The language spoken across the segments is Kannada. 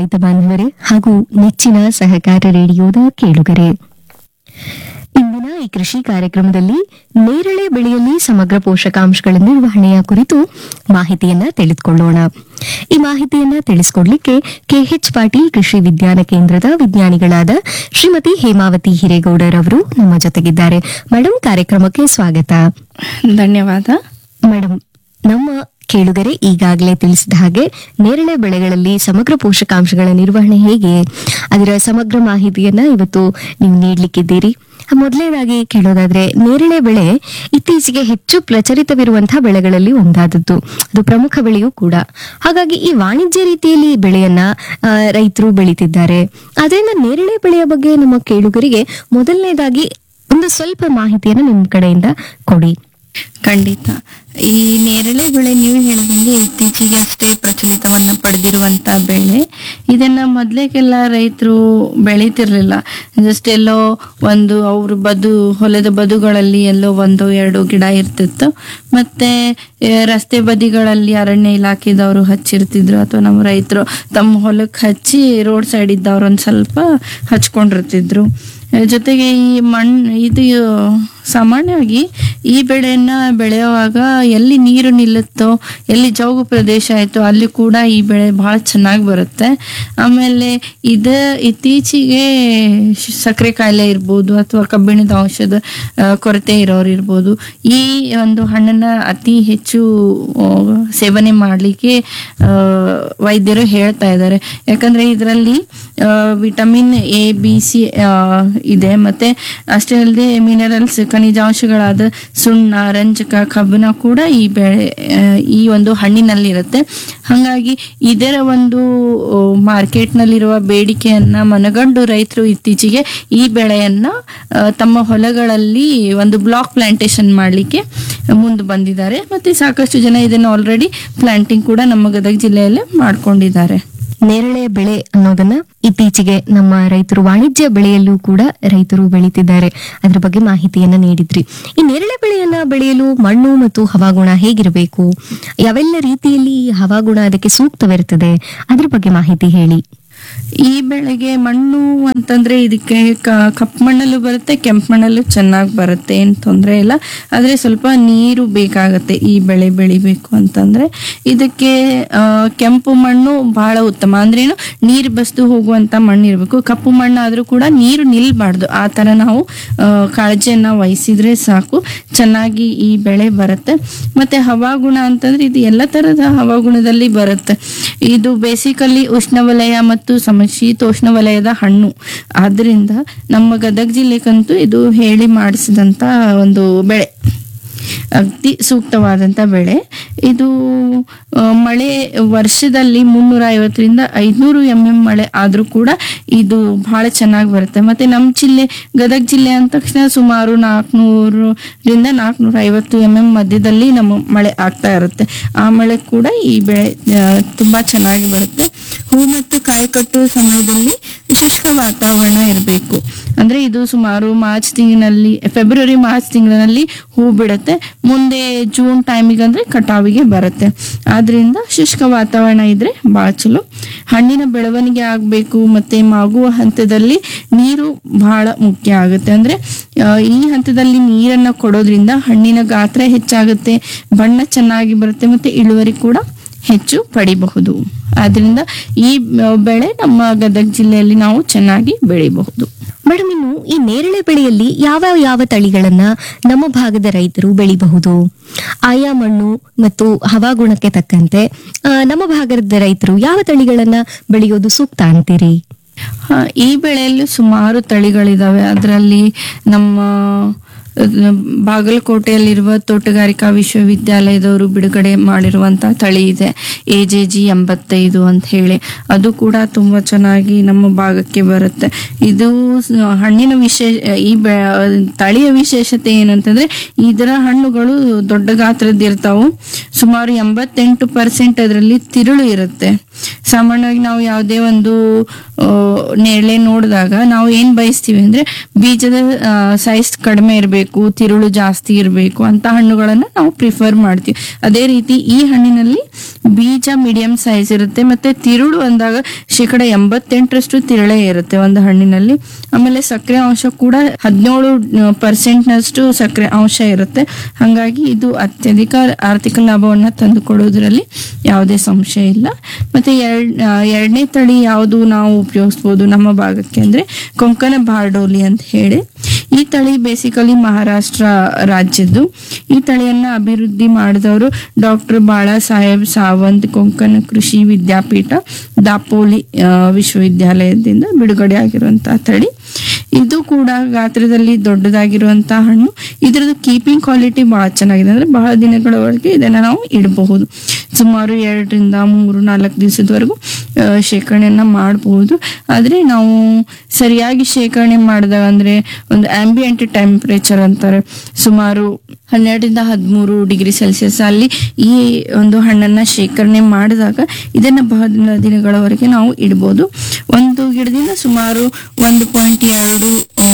ರೈತ ಬಾಂಧವರೇ ಹಾಗೂ ನೆಚ್ಚಿನ ಸಹಕಾರ ರೇಡಿಯೋದ ಕೇಳುಗರೆ ಇಂದಿನ ಈ ಕೃಷಿ ಕಾರ್ಯಕ್ರಮದಲ್ಲಿ ನೇರಳೆ ಬೆಳೆಯಲ್ಲಿ ಸಮಗ್ರ ಪೋಷಕಾಂಶಗಳ ನಿರ್ವಹಣೆಯ ಕುರಿತು ಮಾಹಿತಿಯನ್ನ ತಿಳಿದುಕೊಳ್ಳೋಣ ಈ ಮಾಹಿತಿಯನ್ನ ತಿಳಿಸಿಕೊಡ್ಲಿಕ್ಕೆ ಕೆಎಚ್ ಪಾಟೀಲ್ ಕೃಷಿ ವಿಜ್ಞಾನ ಕೇಂದ್ರದ ವಿಜ್ಞಾನಿಗಳಾದ ಶ್ರೀಮತಿ ಹೇಮಾವತಿ ಹಿರೇಗೌಡರ್ ಅವರು ನಮ್ಮ ಜೊತೆಗಿದ್ದಾರೆ ಮೇಡಮ್ ಕಾರ್ಯಕ್ರಮಕ್ಕೆ ಸ್ವಾಗತ ಧನ್ಯವಾದ ಮೇಡಮ್ ನಮ್ಮ ಕೇಳುಗರೆ ಈಗಾಗಲೇ ತಿಳಿಸಿದ ಹಾಗೆ ನೇರಳೆ ಬೆಳೆಗಳಲ್ಲಿ ಸಮಗ್ರ ಪೋಷಕಾಂಶಗಳ ನಿರ್ವಹಣೆ ಹೇಗೆ ಅದರ ಸಮಗ್ರ ಮಾಹಿತಿಯನ್ನ ಇವತ್ತು ನೀವು ನೀಡಲಿಕ್ಕಿದ್ದೀರಿ ಮೊದಲನೇದಾಗಿ ಕೇಳೋದಾದ್ರೆ ನೇರಳೆ ಬೆಳೆ ಇತ್ತೀಚೆಗೆ ಹೆಚ್ಚು ಪ್ರಚಲಿತವಿರುವಂತಹ ಬೆಳೆಗಳಲ್ಲಿ ಒಂದಾದದ್ದು ಅದು ಪ್ರಮುಖ ಬೆಳೆಯೂ ಕೂಡ ಹಾಗಾಗಿ ಈ ವಾಣಿಜ್ಯ ರೀತಿಯಲ್ಲಿ ಈ ಬೆಳೆಯನ್ನ ರೈತರು ಬೆಳೀತಿದ್ದಾರೆ ಅದರಿಂದ ನೇರಳೆ ಬೆಳೆಯ ಬಗ್ಗೆ ನಮ್ಮ ಕೇಳುಗರಿಗೆ ಮೊದಲನೇದಾಗಿ ಒಂದು ಸ್ವಲ್ಪ ಮಾಹಿತಿಯನ್ನು ನಿಮ್ಮ ಕಡೆಯಿಂದ ಕೊಡಿ ಖಂಡಿತ ಈ ನೇರಳೆ ಬೆಳೆ ನೀವು ಹೇಳಿದಂಗೆ ಇತ್ತೀಚೆಗೆ ಅಷ್ಟೇ ಪ್ರಚಲಿತವನ್ನ ಪಡೆದಿರುವಂತ ಬೆಳೆ ಇದನ್ನ ಮೊದ್ಲೇಗೆಲ್ಲ ರೈತರು ಬೆಳೀತಿರ್ಲಿಲ್ಲ ಜಸ್ಟ್ ಎಲ್ಲೋ ಒಂದು ಅವ್ರ ಬದು ಹೊಲದ ಬದುಗಳಲ್ಲಿ ಎಲ್ಲೋ ಒಂದು ಎರಡು ಗಿಡ ಇರ್ತಿತ್ತು ಮತ್ತೆ ಆ, ರಸ್ತೆ ಬದಿಗಳಲ್ಲಿ ಅರಣ್ಯ ಇಲಾಖೆದವರು ಹಚ್ಚಿರ್ತಿದ್ರು ಅಥವಾ ನಮ್ಮ ರೈತರು ತಮ್ಮ ಹೊಲಕ್ಕೆ ಹಚ್ಚಿ ರೋಡ್ ಸೈಡ್ ಇದ್ದವ್ರು ಒಂದ್ ಸ್ವಲ್ಪ ಹಚ್ಕೊಂಡಿರ್ತಿದ್ರು ಜೊತೆಗೆ ಈ ಮಣ್ಣು ಇದು ಸಾಮಾನ್ಯವಾಗಿ ಈ ಬೆಳೆಯನ್ನ ಬೆಳೆಯುವಾಗ ಎಲ್ಲಿ ನೀರು ನಿಲ್ಲುತ್ತೋ ಎಲ್ಲಿ ಜೌಗು ಪ್ರದೇಶ ಆಯ್ತೋ ಅಲ್ಲಿ ಕೂಡ ಈ ಬೆಳೆ ಬಹಳ ಚೆನ್ನಾಗಿ ಬರುತ್ತೆ ಆಮೇಲೆ ಇದ ಇತ್ತೀಚೆಗೆ ಶ್- ಸಕ್ಕರೆ ಕಾಯಿಲೆ ಇರ್ಬೋದು ಅಥವಾ ಕಬ್ಬಿಣದ ಔಷಧ ಆ, ಕೊರತೆ ಇರೋರು ಇರ್ಬೋದು ಈ ಒಂದು ಹಣ್ಣನ್ನ ಅತಿ ಹೆಚ್ಚು ಆ, ಸೇವನೆ ಮಾಡಲಿಕ್ಕೆ ವೈದ್ಯರು ಹೇಳ್ತಾ ಇದ್ದಾರೆ ಯಾಕಂದ್ರೆ ಇದರಲ್ಲಿ ವಿಟಮಿನ್ ಎ ಬಿ ಸಿ ಇದೆ ಮತ್ತೆ ಅಷ್ಟೇ ಅಲ್ಲದೆ ಮಿನರಲ್ಸ್ ಖನಿಜಾಂಶಗಳಾದ ಸುಣ್ಣ ರಂಜಕ ಕಬ್ಬಿಣ ಕೂಡ ಈ ಬೆಳೆ ಆ, ಈ ಒಂದು ಹಣ್ಣಿನಲ್ಲಿರುತ್ತೆ ಹಾಗಾಗಿ ಇದರ ಒಂದು ಮಾರ್ಕೆಟ್ನಲ್ಲಿರುವ ಬೇಡಿಕೆಯನ್ನ ಮನಗಂಡು ರೈತರು ಇತ್ತೀಚೆಗೆ ಈ ಬೆಳೆಯನ್ನ ಆ, ತಮ್ಮ ಹೊಲಗಳಲ್ಲಿ ಒಂದು ಬ್ಲಾಕ್ ಪ್ಲಾಂಟೇಶನ್ ಮಾಡಲಿಕ್ಕೆ ಮುಂದೆ ಬಂದಿದ್ದಾರೆ ಮತ್ತೆ ಸಾಕಷ್ಟು ಜನ ಇದನ್ನು ಆಲ್ರೆಡಿ ಪ್ಲಾಂಟಿಂಗ್ ಕೂಡ ನಮ್ಮ ಗದಗ ಜಿಲ್ಲೆಯಲ್ಲೇ ಮಾಡ್ಕೊಂಡಿದ್ದಾರೆ ನೇರಳೆ ಬೆಳೆ ಅನ್ನೋದನ್ನ ಇತ್ತೀಚೆಗೆ ನಮ್ಮ ರೈತರು ವಾಣಿಜ್ಯ ಬೆಳೆಯಲ್ಲೂ ಕೂಡ ರೈತರು ಬೆಳೀತಿದ್ದಾರೆ ಅದ್ರ ಬಗ್ಗೆ ಮಾಹಿತಿಯನ್ನ ನೀಡಿದ್ರಿ ಈ ನೇರಳೆ ಬೆಳೆಯನ್ನ ಬೆಳೆಯಲು ಮಣ್ಣು ಮತ್ತು ಹವಾಗುಣ ಹೇಗಿರಬೇಕು ಯಾವೆಲ್ಲ ರೀತಿಯಲ್ಲಿ ಈ ಹವಾಗುಣ ಅದಕ್ಕೆ ಸೂಕ್ತವಿರುತ್ತದೆ ಅದ್ರ ಬಗ್ಗೆ ಮಾಹಿತಿ ಹೇಳಿ ಈ ಬೆಳೆಗೆ ಮಣ್ಣು ಅಂತಂದ್ರೆ ಇದಕ್ಕೆ ಕ- ಕಪ್ಪು ಮಣ್ಣಲ್ಲೂ ಬರುತ್ತೆ ಕೆಂಪು ಮಣ್ಣಲ್ಲೂ ಚೆನ್ನಾಗಿ ಬರುತ್ತೆ ಏನು ತೊಂದರೆ ಇಲ್ಲ ಆದ್ರೆ ಸ್ವಲ್ಪ ನೀರು ಬೇಕಾಗತ್ತೆ ಈ ಬೆಳೆ ಬೆಳಿಬೇಕು ಅಂತಂದ್ರೆ ಇದಕ್ಕೆ ಆ, ಕೆಂಪು ಮಣ್ಣು ಬಹಳ ಉತ್ತಮ ಅಂದ್ರೇನು ನೀರು ಬಸ್ದು ಹೋಗುವಂತ ಮಣ್ಣು ಇರಬೇಕು ಕಪ್ಪು ಮಣ್ಣು ಆದ್ರೂ ಕೂಡ ನೀರು ನಿಲ್ಬಾರ್ದು ಆ ತರ ನಾವು ಆ, ಕಾಳಜಿಯನ್ನ ವಹಿಸಿದ್ರೆ ಸಾಕು ಚೆನ್ನಾಗಿ ಈ ಬೆಳೆ ಬರುತ್ತೆ ಮತ್ತೆ ಹವಾಗುಣ ಅಂತಂದ್ರೆ ಇದು ಎಲ್ಲ ತರದ ಹವಾಗುಣದಲ್ಲಿ ಬರುತ್ತೆ ಇದು ಬೇಸಿಕಲಿ ಉಷ್ಣವಲಯ ಮತ್ತು ಸಮಶೀತೋಷ್ಣ ವಲಯದ ಹಣ್ಣು ಆದ್ರಿಂದ ನಮ್ಮ ಗದಗ ಜಿಲ್ಲೆಗಂತೂ ಇದು ಹೇಳಿ ಮಾಡಿಸಿದಂತ ಒಂದು ಬೆಳೆ ಅತಿ ಸೂಕ್ತವಾದಂತ ಬೆಳೆ ಇದು ಆ, ಮಳೆ ವರ್ಷದಲ್ಲಿ ಮುನ್ನೂರ ಐವತ್ತರಿಂದ ಐದ್ನೂರು ಎಂ ಎಂ ಮಳೆ ಆದ್ರೂ ಕೂಡ ಇದು ಬಹಳ ಚೆನ್ನಾಗಿ ಬರುತ್ತೆ ಮತ್ತೆ ನಮ್ಮ ಜಿಲ್ಲೆ ಗದಗ ಜಿಲ್ಲೆ ಅಂದ ತಕ್ಷಣ ಸುಮಾರು ನಾಲ್ಕುನೂರರಿಂದ ನಾಲ್ಕುನೂರ ಐವತ್ತು ಎಂ ಎಂ ಮಧ್ಯದಲ್ಲಿ ನಮ್ಮ ಮಳೆ ಆಗ್ತಾ ಇರುತ್ತೆ ಆ ಮಳೆ ಕೂಡ ಈ ಬೆಳೆ ಆ, ತುಂಬಾ ಚೆನ್ನಾಗಿ ಬರುತ್ತೆ ಹೂ ಮತ್ತು ಕಾಯಿ ಕಟ್ಟುವ ಸಮಯದಲ್ಲಿ ಶುಷ್ಕ ವಾತಾವರಣ ಇರಬೇಕು ಅಂದ್ರೆ ಇದು ಸುಮಾರು ಮಾರ್ಚ್ ತಿಂಗಳಿನಲ್ಲಿ ಫೆಬ್ರವರಿ ಮಾರ್ಚ್ ತಿಂಗಳಿನಲ್ಲಿ ಹೂ ಬಿಡುತ್ತೆ ಮುಂದೆ ಜೂನ್ ಟೈಮಿಗೆ ಅಂದ್ರೆ ಕಟಾವಿಗೆ ಬರುತ್ತೆ ಆದ್ರಿಂದ ಶುಷ್ಕ ವಾತಾವರಣ ಇದ್ರೆ ಬಹಳ ಚಲೋ ಹಣ್ಣಿನ ಬೆಳವಣಿಗೆ ಆಗ್ಬೇಕು ಮತ್ತೆ ಮಾಗುವ ಹಂತದಲ್ಲಿ ನೀರು ಬಹಳ ಮುಖ್ಯ ಆಗುತ್ತೆ ಅಂದ್ರೆ ಆ, ಈ ಹಂತದಲ್ಲಿ ನೀರನ್ನ ಕೊಡೋದ್ರಿಂದ ಹಣ್ಣಿನ ಗಾತ್ರ ಹೆಚ್ಚಾಗುತ್ತೆ ಬಣ್ಣ ಚೆನ್ನಾಗಿ ಬರುತ್ತೆ ಮತ್ತೆ ಇಳುವರಿ ಕೂಡ ಹೆಚ್ಚು ಪಡಿಬಹುದು ಆದ್ರಿಂದ ಈ ಆ, ಬೆಳೆ ನಮ್ಮ ಗದಗ ಜಿಲ್ಲೆಯಲ್ಲಿ ನಾವು ಚೆನ್ನಾಗಿ ಬೆಳಿಬಹುದು ಮೇಡಮ್ ಇನ್ನು ಈ ನೇರಳೆ ಬೆಳೆಯಲ್ಲಿ ಯಾವ ಯಾವ ತಳಿಗಳನ್ನ ನಮ್ಮ ಭಾಗದ ರೈತರು ಬೆಳಿಬಹುದು ಆಯಾ ಮಣ್ಣು ಮತ್ತು ಹವಾಗುಣಕ್ಕೆ ತಕ್ಕಂತೆ ಆ, ನಮ್ಮ ಭಾಗದ ರೈತರು ಯಾವ ತಳಿಗಳನ್ನ ಬೆಳೆಯೋದು ಸೂಕ್ತ ಅಂತೀರಿ ಆ, ಈ ಬೆಳೆಯಲ್ಲಿ ಸುಮಾರು ತಳಿಗಳಿದಾವೆ ಅದರಲ್ಲಿ ನಮ್ಮ ಆ, ಬಾಗಲಕೋಟೆಯಲ್ಲಿರುವ ತೋಟಗಾರಿಕಾ ವಿಶ್ವವಿದ್ಯಾಲಯದವರು ಬಿಡುಗಡೆ ಮಾಡಿರುವಂತಹ ತಳಿ ಇದೆ ಎ ಜೆ ಜಿ ಎಂಬತ್ತೈದು ಅಂತ ಹೇಳಿ ಅದು ಕೂಡ ತುಂಬಾ ಚೆನ್ನಾಗಿ ನಮ್ಮ ಭಾಗಕ್ಕೆ ಬರುತ್ತೆ ಇದು ಸ- ಹಣ್ಣಿನ ವಿಶೇಷ ಈ ಬೆ ತಳಿಯ ವಿಶೇಷತೆ ಏನಂತಂದ್ರೆ ಇದರ ಹಣ್ಣುಗಳು ದೊಡ್ಡ ಗಾತ್ರದ್ದು ಇರ್ತಾವು ಸುಮಾರು ಎಂಬತ್ತೆಂಟು ಪರ್ಸೆಂಟ್ ಅದರಲ್ಲಿ ತಿರುಳು ಇರುತ್ತೆ ಸಾಮಾನ್ಯವಾಗಿ ನಾವು ಯಾವುದೇ ಒಂದು ಆ, ನೇರಳೆ ನೋಡಿದಾಗ ನಾವು ಏನ್ ಬಯಸ್ತೀವಿ ಅಂದ್ರೆ ಬೀಜದ ಸೈಜ್ ಕಡಿಮೆ ಇರಬೇಕು ತಿರುಳು ಜಾಸ್ತಿ ಇರಬೇಕು ಅಂತ ಹಣ್ಣುಗಳನ್ನ ನಾವು ಪ್ರಿಫರ್ ಮಾಡ್ತೀವಿ ಅದೇ ರೀತಿ ಈ ಹಣ್ಣಿನಲ್ಲಿ ಬೀಜ ಮೀಡಿಯಂ ಸೈಜ್ ಇರುತ್ತೆ ಮತ್ತೆ ತಿರುಳು ಅಂದಾಗ ಶೇಕಡ ಎಂಬತ್ತೆಂಟರಷ್ಟು ತಿರುಳೇ ಇರುತ್ತೆ ಒಂದು ಹಣ್ಣಿನಲ್ಲಿ ಆಮೇಲೆ ಸಕ್ಕರೆ ಅಂಶ ಕೂಡ ಹದಿನೇಳು ಪರ್ಸೆಂಟ್ನಷ್ಟು ಸಕ್ಕರೆ ಅಂಶ ಇರುತ್ತೆ ಹಾಗಾಗಿ ಇದು ಅತ್ಯಧಿಕ ಆರ್ಥಿಕ ಲಾಭವನ್ನ ತಂದುಕೊಡೋದ್ರಲ್ಲಿ ಯಾವುದೇ ಸಂಶಯ ಇಲ್ಲ ಮತ್ತೆ ಎರಡ್ ಎರಡನೇ ತಳಿ ಯಾವುದು ನಾವು ಉಪಯೋಗಿಸ್ಬೋದು ನಮ್ಮ ಭಾಗಕ್ಕೆ ಅಂದ್ರೆ ಕೊಂಕಣ ಬಾರ್ಡೋಲಿ ಅಂತ ಹೇಳಿ ಈ ತಳಿ ಬೇಸಿಕಲಿ ಮಹಾರಾಷ್ಟ್ರ ರಾಜ್ಯದ್ದು ಈ ತಳಿಯನ್ನ ಅಭಿವೃದ್ಧಿ ಮಾಡಿದವರು ಡಾಕ್ಟರ್ ಬಾಳಾ ಸಾಹೇಬ್ ಸಾವಂತ್ ಕೊಂಕಣ ಕೃಷಿ ವಿದ್ಯಾಪೀಠ ದಾಪೋಲಿ ಆ, ವಿಶ್ವವಿದ್ಯಾಲಯದಿಂದ ಬಿಡುಗಡೆ ಆಗಿರುವಂತಹ ತಳಿ ಇದು ಕೂಡ ಗಾತ್ರದಲ್ಲಿ ದೊಡ್ಡದಾಗಿರುವಂತಹ ಹಣ್ಣು ಇದರದ್ದು ಕೀಪಿಂಗ್ ಕ್ವಾಲಿಟಿ ಬಹಳ ಚೆನ್ನಾಗಿದೆ ಅಂದ್ರೆ ಬಹಳ ದಿನಗಳವರೆಗೆ ಇದನ್ನ ನಾವು ಇಡಬಹುದು ಸುಮಾರು ಎರಡರಿಂದ ಮೂರು ನಾಲ್ಕು ದಿವಸದವರೆಗೂ ಆ, ಶೇಖರಣೆಯನ್ನ ಮಾಡಬಹುದು ಆದ್ರೆ ನಾವು ಸರಿಯಾಗಿ ಶೇಖರಣೆ ಮಾಡಿದಾಗ ಅಂದ್ರೆ ಒಂದು ಆಂಬಿಯಂಟ್ ಟೆಂಪರೇಚರ್ ಅಂತಾರೆ ಸುಮಾರು ಹನ್ನೆರಡರಿಂದ ಹದಿಮೂರು ಡಿಗ್ರಿ ಸೆಲ್ಸಿಯಸ್ ಅಲ್ಲಿ ಈ ಒಂದು ಹಣ್ಣನ್ನ ಶೇಖರಣೆ ಮಾಡಿದಾಗ ಇದನ್ನ ಬಹಳ ದಿನ- ದಿನಗಳವರೆಗೆ ನಾವು ಇಡ್ಬೋದು ಒಂದು ಗಿಡದಿಂದ ಸುಮಾರು ಒಂದು ಪಾಯಿಂಟ್ ಎರಡು ಆ,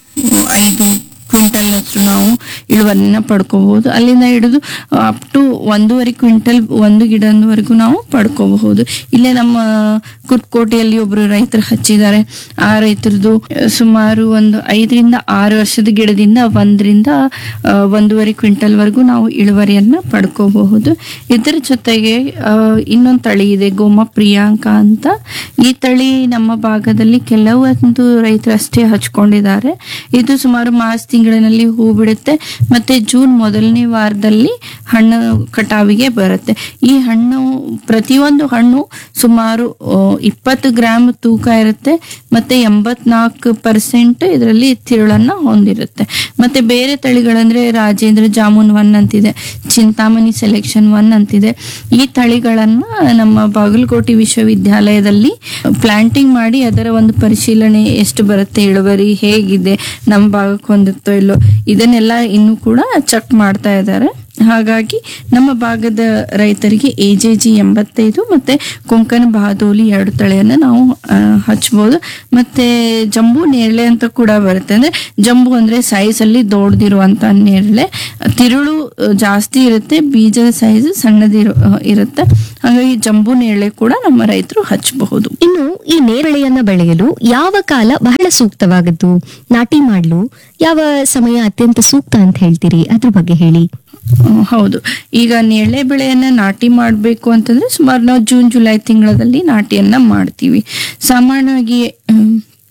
ಐದು ಕ್ವಿಂಟಲ್ನಷ್ಟು ನಾವು ಇಳುವರಿನ ಪಡ್ಕೋಬಹುದು ಅಲ್ಲಿಂದ ಹಿಡಿದು ಅಪ್ ಟು ಒಂದೂವರೆ ಕ್ವಿಂಟಲ್ ಒಂದು ಗಿಡದವರೆಗೂ ನಾವು ಪಡ್ಕೋಬಹುದು ಇಲ್ಲೇ ನಮ್ಮ ಕುರ್ಕೋಟೆಯಲ್ಲಿ ಒಬ್ರು ರೈತರು ಹಚ್ಚಿದ್ದಾರೆ ಆ ರೈತರದು ಸುಮಾರು ಒಂದು ಐದರಿಂದ ಆರು ವರ್ಷದ ಗಿಡದಿಂದ ಒಂದರಿಂದ ಆ, ಒಂದೂವರೆ ಕ್ವಿಂಟಲ್ ವರೆಗೂ ನಾವು ಇಳುವರಿಯನ್ನ ಪಡ್ಕೋಬಹುದು ಇದರ ಜೊತೆಗೆ ಆ, ಇನ್ನೊಂದು ತಳಿ ಇದೆ ಗೋಮ ಪ್ರಿಯಾಂಕ ಅಂತ ಈ ತಳಿ ನಮ್ಮ ಭಾಗದಲ್ಲಿ ಕೆಲವೊಂದು ರೈತರು ಅಷ್ಟೇ ಹಚ್ಕೊಂಡಿದ್ದಾರೆ ಇದು ಸುಮಾರು ಮಾರ್ಚ್ ತಿಂಗಳಿನಲ್ಲಿ ಹೂ ಬಿಡುತ್ತೆ ಮತ್ತೆ ಜೂನ್ ಮೊದಲನೇ ವಾರದಲ್ಲಿ ಹಣ್ಣು ಕಟಾವಿಗೆ ಬರುತ್ತೆ ಈ ಹಣ್ಣು ಪ್ರತಿಯೊಂದು ಹಣ್ಣು ಸುಮಾರು ಆ, ಇಪ್ಪತ್ತು ಗ್ರಾಮ್ ತೂಕ ಇರುತ್ತೆ ಮತ್ತೆ ಎಂಬತ್ನಾಲ್ಕು ಪರ್ಸೆಂಟ್ ಇದರಲ್ಲಿ ತಿರುಳನ್ನ ಹೊಂದಿರುತ್ತೆ ಮತ್ತೆ ಬೇರೆ ತಳಿಗಳಂದ್ರೆ ರಾಜೇಂದ್ರ ಜಾಮೂನ್ ಒನ್ ಅಂತಿದೆ ಚಿಂತಾಮಣಿ ಸೆಲೆಕ್ಷನ್ ಒನ್ ಅಂತಿದೆ ಈ ತಳಿಗಳನ್ನ ನಮ್ಮ ಬಾಗಲಕೋಟೆ ವಿಶ್ವವಿದ್ಯಾಲಯದಲ್ಲಿ ಪ್ಲಾಂಟಿಂಗ್ ಮಾಡಿ ಅದರ ಒಂದು ಪರಿಶೀಲನೆ ಎಷ್ಟು ಬರುತ್ತೆ ಇಳುವರಿ ಹೇಗಿದೆ ನಮ್ಮ ಭಾಗಕ್ಕೆ ಹೊಂದುತ್ತೋ ಇಲ್ಲೋ ಇದನ್ನೆಲ್ಲ ಇನ್ನೂ ಕೂಡ ಚೆಕ್ ಮಾಡ್ತಾ ಇದ್ದಾರೆ ಹಾಗಾಗಿ ನಮ್ಮ ಭಾಗದ ರೈತರಿಗೆ ಎ ಜೆ ಜಿ ಎಂಬತ್ತೈದು ಮತ್ತೆ ಕೊಂಕಣ ಬಹಾದೋಲಿ ಎರಡು ತಳಿಯನ್ನ ನಾವು ಆ, ಹಚ್ಬೋದು ಮತ್ತೆ ಜಂಬೂ ನೇರಳೆ ಅಂತ ಕೂಡ ಬರುತ್ತೆ ಅಂದ್ರೆ ಜಂಬೂ ಅಂದ್ರೆ ಸೈಜ್ ಅಲ್ಲಿ ದೊಡ್ಡದಿರುವಂತ ನೇರಳೆ ತಿರುಳು ಆ, ಜಾಸ್ತಿ ಇರುತ್ತೆ ಬೀಜದ ಸೈಜ್ ಸಣ್ಣದಿರು ಆ, ಇರುತ್ತೆ ಹಾಗಾಗಿ ಜಂಬೂ ನೇರಳೆ ಕೂಡ ನಮ್ಮ ರೈತರು ಹಚ್ಚಬಹುದು ಇನ್ನು ಈ ನೇರಳೆಯನ್ನ ಬೆಳೆಯಲು ಯಾವ ಕಾಲ ಬಹಳ ಸೂಕ್ತವಾಗದ್ದು ನಾಟಿ ಮಾಡಲು ಯಾವ ಸಮಯ ಅತ್ಯಂತ ಸೂಕ್ತ ಅಂತ ಹೇಳ್ತೀರಿ ಅದ್ರ ಬಗ್ಗೆ ಹೇಳಿ ಹ್ಮ್, ಹೌದು ಈಗ ನೇರಳೆ ಬೆಳೆಯನ್ನ ನಾಟಿ ಮಾಡಬೇಕು ಅಂತಂದ್ರೆ ಸುಮಾರು ನಾವು ಜೂನ್ ಜುಲೈ ತಿಂಗಳಲ್ಲಿ ನಾಟಿಯನ್ನ ಮಾಡ್ತೀವಿ ಸಾಮಾನ್ಯವಾಗಿ ಹ್ಮ್,